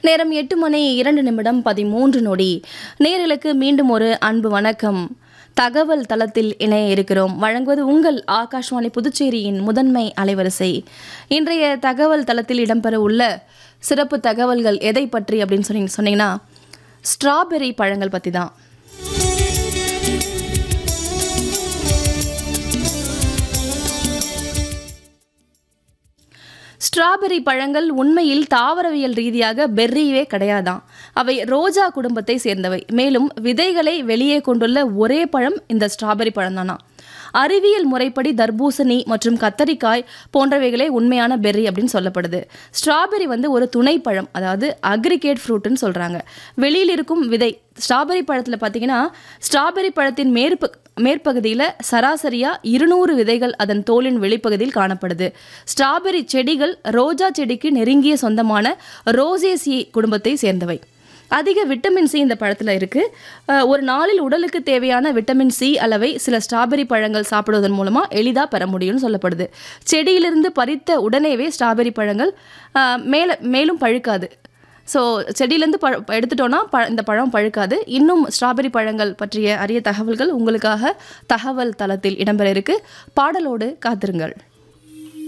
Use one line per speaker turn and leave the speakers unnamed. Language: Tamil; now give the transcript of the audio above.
நேரம் எட்டு மணி இரண்டு நிமிடம் பதிமூன்று நொடி நேர்களுக்கு மீண்டும் ஒரு அன்பு வணக்கம் தகவல் தளத்தில் இணைய இருக்கிறோம் வழங்குவது உங்கள் ஆகாஷ்வாணி புதுச்சேரியின் முதன்மை அலைவரிசை இன்றைய தகவல் தளத்தில் இடம்பெற உள்ள சிறப்பு தகவல்கள் எதை பற்றி அப்படின்னு சொன்னீங்க சொன்னீங்கன்னா ஸ்ட்ராபெர்ரி பழங்கள் பற்றி தான் ஸ்ட்ராபெர்ரி பழங்கள் உண்மையில் தாவரவியல் ரீதியாக பெர்ரியே கிடையாதாம் அவை ரோஜா குடும்பத்தை சேர்ந்தவை மேலும் விதைகளை வெளியே கொண்டுள்ள ஒரே பழம் இந்த ஸ்ட்ராபெர்ரி பழம்தானா அறிவியல் முறைப்படி தர்பூசணி மற்றும் கத்தரிக்காய் போன்றவைகளே உண்மையான பெர்ரி அப்படின்னு சொல்லப்படுது ஸ்ட்ராபெர்ரி வந்து ஒரு துணைப்பழம் அதாவது அக்ரிகேட் ஃப்ரூட்னு சொல்கிறாங்க வெளியில் இருக்கும் விதை ஸ்ட்ராபெர்ரி பழத்தில் பார்த்தீங்கன்னா ஸ்ட்ராபெர்ரி பழத்தின் மேற்ப மேற்பகுதியில் சராசரியாக இருநூறு விதைகள் அதன் தோலின் வெளிப்பகுதியில் காணப்படுது ஸ்ட்ராபெர்ரி செடிகள் ரோஜா செடிக்கு நெருங்கிய சொந்தமான ரோசேசி குடும்பத்தை சேர்ந்தவை அதிக விட்டமின் சி இந்த பழத்தில் இருக்குது ஒரு நாளில் உடலுக்கு தேவையான விட்டமின் சி அளவை சில ஸ்ட்ராபெர்ரி பழங்கள் சாப்பிடுவதன் மூலமாக எளிதாக பெற முடியும்னு சொல்லப்படுது செடியிலிருந்து பறித்த உடனேவே ஸ்ட்ராபெர்ரி பழங்கள் அஹ், மேலே மேலும் பழுக்காது ஸோ செடியிலேருந்து பழ எடுத்துட்டோன்னா ப இந்த பழம் பழுக்காது இன்னும் ஸ்ட்ராபெர்ரி பழங்கள் பற்றிய அரிய தகவல்கள் உங்களுக்காக தகவல் தளத்தில் இடம்பெற இருக்கு பாடலோடு காத்திருங்கள்